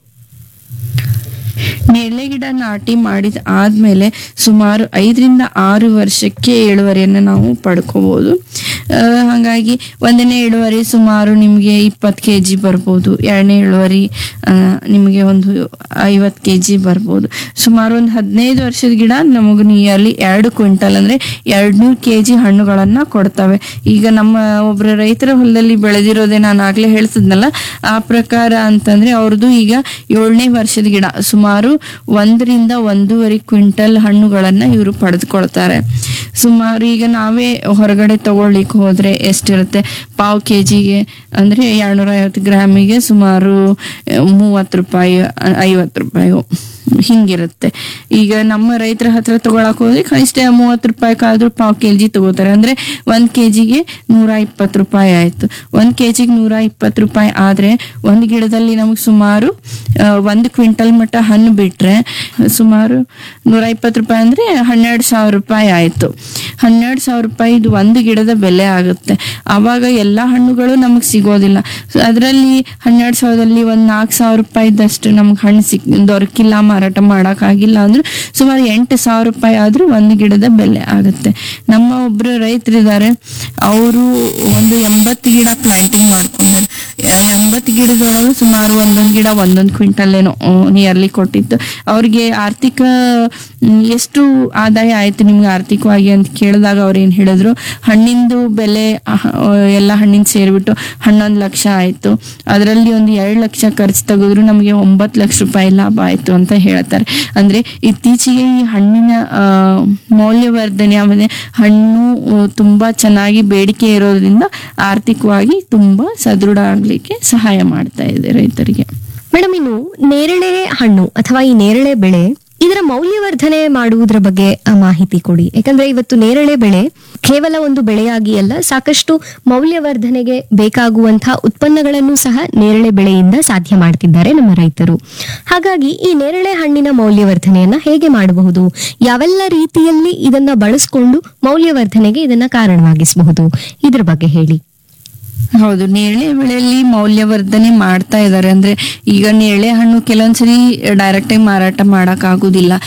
ನೇರಳೆ ಗಿಡ ನಾಟಿ ಮಾಡಿದ ಆದ್ಮೇಲೆ ಸುಮಾರು ಐದರಿಂದ ಆರು ವರ್ಷಕ್ಕೆ ಇಳುವರಿಯನ್ನು ನಾವು ಪಡ್ಕೋಬಹುದು ಆ, ಹಾಗಾಗಿ ಒಂದನೇ ಇಳುವರಿ ಸುಮಾರು ನಿಮಗೆ ಇಪ್ಪತ್ತು ಕೆ ಜಿ ಬರ್ಬೋದು ಎರಡನೇ ಇಳುವರಿ ಆ, ನಿಮಗೆ ಒಂದು ಐವತ್ತು ಕೆ ಜಿ ಬರ್ಬೋದು ಸುಮಾರು ಒಂದು ಹದಿನೈದು ವರ್ಷದ ಗಿಡ ನಮಗೆ ನಿಯರ್ಲಿ ಎರಡು ಕ್ವಿಂಟಲ್ ಅಂದ್ರೆ ಎರಡ್ನೂರು ಕೆ ಜಿ ಹಣ್ಣುಗಳನ್ನ ಕೊಡ್ತವೆ ಈಗ ನಮ್ಮ ಒಬ್ಬರ ರೈತರ ಹೊಲದಲ್ಲಿ ಬೆಳೆದಿರೋದೇ ನಾನು ಆಗ್ಲೇ ಹೇಳ್ತಿದ್ನಲ್ಲ ಆ ಪ್ರಕಾರ ಅಂತಂದ್ರೆ ಅವ್ರದ್ದು ಈಗ ಏಳನೇ ವರ್ಷದ ಗಿಡ ಸುಮಾರು ಒಂದರಿಂದ ಒಂದೂವರೆ ಕ್ವಿಂಟಲ್ ಹಣ್ಣುಗಳನ್ನ ಇವರು ಪಡೆದುಕೊಳ್ತಾರೆ ಸುಮಾರು ಈಗ ನಾವೇ ಹೊರಗಡೆ ತಗೊಳ್ಳಿಕ್ಕೆ ಹೋದ್ರೆ ಎಷ್ಟಿರುತ್ತೆ ಪಾವ್ ಕೆ ಜಿಗೆ ಅಂದ್ರೆ ಎರಡ್ನೂರ ಐವತ್ತು ಗ್ರಾಮಿಗೆ ಸುಮಾರು ಮೂವತ್ತು ರೂಪಾಯಿ ಐವತ್ತು ರೂಪಾಯಿ ಹಿಂಗಿರುತ್ತೆ ಈಗ ನಮ್ಮ ರೈತರ ಹತ್ರ ತಗೊಳಕ್ ಹೋದ್ರೆ ಕನಿಷ್ಠ ಮೂವತ್ತು ರೂಪಾಯಿಗಾದ್ರೂ ಪಾವ್ ಕೆ ಜಿ ತಗೋತಾರೆ ಅಂದ್ರೆ ಒಂದ್ ಕೆ ಜಿಗೆ ನೂರ ಇಪ್ಪತ್ತು ರೂಪಾಯಿ ಆಯ್ತು ಒಂದ್ ಕೆ ಜಿಗೆ ನೂರ ಇಪ್ಪತ್ತು ರೂಪಾಯಿ ಆದ್ರೆ ಒಂದ್ ಗಿಡದಲ್ಲಿ ನಮಗೆ ಸುಮಾರು ಆ, ಒಂದು ಕ್ವಿಂಟಲ್ ಮಟ್ಟ ಹಣ್ಣು ಬಿಟ್ರೆ ಸುಮಾರು ನೂರ ಇಪ್ಪತ್ತು ರೂಪಾಯಿ ಅಂದ್ರೆ ಹನ್ನೆರಡು ಸಾವಿರ ರೂಪಾಯಿ ಆಯ್ತು ಹನ್ನೆರಡು ಸಾವಿರ ರೂಪಾಯಿ ಇದು ಒಂದು ಗಿಡದ ಬೆಲೆ ಆಗುತ್ತೆ ಆವಾಗ ಎಲ್ಲಾ ಹಣ್ಣುಗಳು ನಮಗೆ ಸಿಗೋದಿಲ್ಲ ಅದರಲ್ಲಿ ಹನ್ನೆರಡು ಸಾವಿರದಲ್ಲಿ ಒಂದ್ ನಾಲ್ಕು ಸಾವಿರ ರೂಪಾಯಿದಷ್ಟು ನಮ್ಗೆ ಹಣ್ಣು ಸಿಕ್ ದೊರಕಿಲ್ಲ ಮಾರಾಟ ಮಾಡೋಕ್ಕಾಗಿಲ್ಲ ಅಂದ್ರೆ ಸುಮಾರು ಎಂಟು ಸಾವಿರ ರೂಪಾಯಿ ಆದ್ರೂ ಒಂದು ಗಿಡದ ಬೆಲೆ ಆಗುತ್ತೆ ನಮ್ಮ ಒಬ್ರು ರೈತರಿದ್ದಾರೆ ಅವರು ಒಂದು ಎಂಬತ್ತು ಗಿಡ ಪ್ಲಾಂಟಿಂಗ್ ಮಾಡ್ಕೊಂಡಿದ್ದಾರೆ ಎಂಬತ್ತು ಗಿಡದೊಳಗೆ ಸುಮಾರು ಒಂದೊಂದು ಗಿಡ ಒಂದೊಂದು ಕ್ವಿಂಟಲ್ ಏನೋ ನಿಯರ್ಲಿ ಕೊಟ್ಟಿತ್ತು ಅವ್ರಿಗೆ ಆರ್ಥಿಕ ಮ್, ಎಷ್ಟು ಆದಾಯ ಆಯ್ತು ನಿಮ್ಗೆ ಆರ್ಥಿಕವಾಗಿ ಅಂತ ಕೇಳಿದಾಗ ಅವ್ರು ಏನ್ ಹೇಳಿದ್ರು ಹಣ್ಣಿಂದು ಬೆಲೆ ಅಹ್, ಎಲ್ಲ ಹಣ್ಣಿನ ಸೇರಿಬಿಟ್ಟು ಹನ್ನೊಂದು ಲಕ್ಷ ಆಯ್ತು ಅದರಲ್ಲಿ ಒಂದು ಎರಡು ಲಕ್ಷ ಖರ್ಚು ತೆಗೆದ್ರು ನಮಗೆ ಒಂಬತ್ತು ಲಕ್ಷ ರೂಪಾಯಿ ಲಾಭ ಆಯ್ತು ಅಂತ ಹೇಳ್ತಾರೆ ಅಂದ್ರೆ ಇತ್ತೀಚೆಗೆ ಈ ಹಣ್ಣಿನ ಆ, ಮೌಲ್ಯವರ್ಧನೆ ಆಮೇಲೆ ಹಣ್ಣು ಆ, ತುಂಬಾ ಚೆನ್ನಾಗಿ ಬೇಡಿಕೆ ಇರೋದ್ರಿಂದ ಆರ್ಥಿಕವಾಗಿ ತುಂಬಾ ಸದೃಢ ಆಗ್ಲಿಕ್ಕೆ ಸಹಾಯ ಮಾಡ್ತಾ ಇದೆ ರೈತರಿಗೆ ಮೇಡಮ್ ಇನ್ನು ನೇರಳೆ ಹಣ್ಣು ಅಥವಾ ಈ ನೇರಳೆ ಬೆಳೆ ಇದರ ಮೌಲ್ಯವರ್ಧನೆ ಮಾಡುವುದರ ಬಗ್ಗೆ ಆ, ಮಾಹಿತಿ ಕೊಡಿ ಯಾಕಂದ್ರೆ ಇವತ್ತು ನೇರಳೆ ಬೆಳೆ ಕೇವಲ ಒಂದು ಬೆಳೆಯಾಗಿ ಅಲ್ಲ ಸಾಕಷ್ಟು ಮೌಲ್ಯವರ್ಧನೆಗೆ ಬೇಕಾಗುವಂತಹ ಉತ್ಪನ್ನಗಳನ್ನು ಸಹ ನೇರಳೆ ಬೆಳೆಯಿಂದ ಸಾಧ್ಯ ಮಾಡ್ತಿದ್ದಾರೆ ನಮ್ಮ ರೈತರು ಹಾಗಾಗಿ ಈ ನೇರಳೆ ಹಣ್ಣಿನ ಮೌಲ್ಯವರ್ಧನೆಯನ್ನ ಹೇಗೆ ಮಾಡಬಹುದು ಯಾವೆಲ್ಲ ರೀತಿಯಲ್ಲಿ ಇದನ್ನ ಬಳಸಿಕೊಂಡು ಮೌಲ್ಯವರ್ಧನೆಗೆ ಇದನ್ನ ಕಾರಣವಾಗಿಸಬಹುದು ಇದ್ರ ಬಗ್ಗೆ ಹೇಳಿ ಹೌದು ನೇರಳೆ ಬೆಳೆಯಲ್ಲಿ ಮೌಲ್ಯವರ್ಧನೆ ಮಾಡ್ತಾ ಇದ್ದಾರೆ ಅಂದ್ರೆ ಈಗ ನೇರಳೆ ಹಣ್ಣು ಕೆಲವೊಂದ್ಸರಿ ಡೈರೆಕ್ಟ್ ಆಗಿ ಮಾರಾಟ ಮಾಡಕ್ ಆಗುದಿಲ್ಲ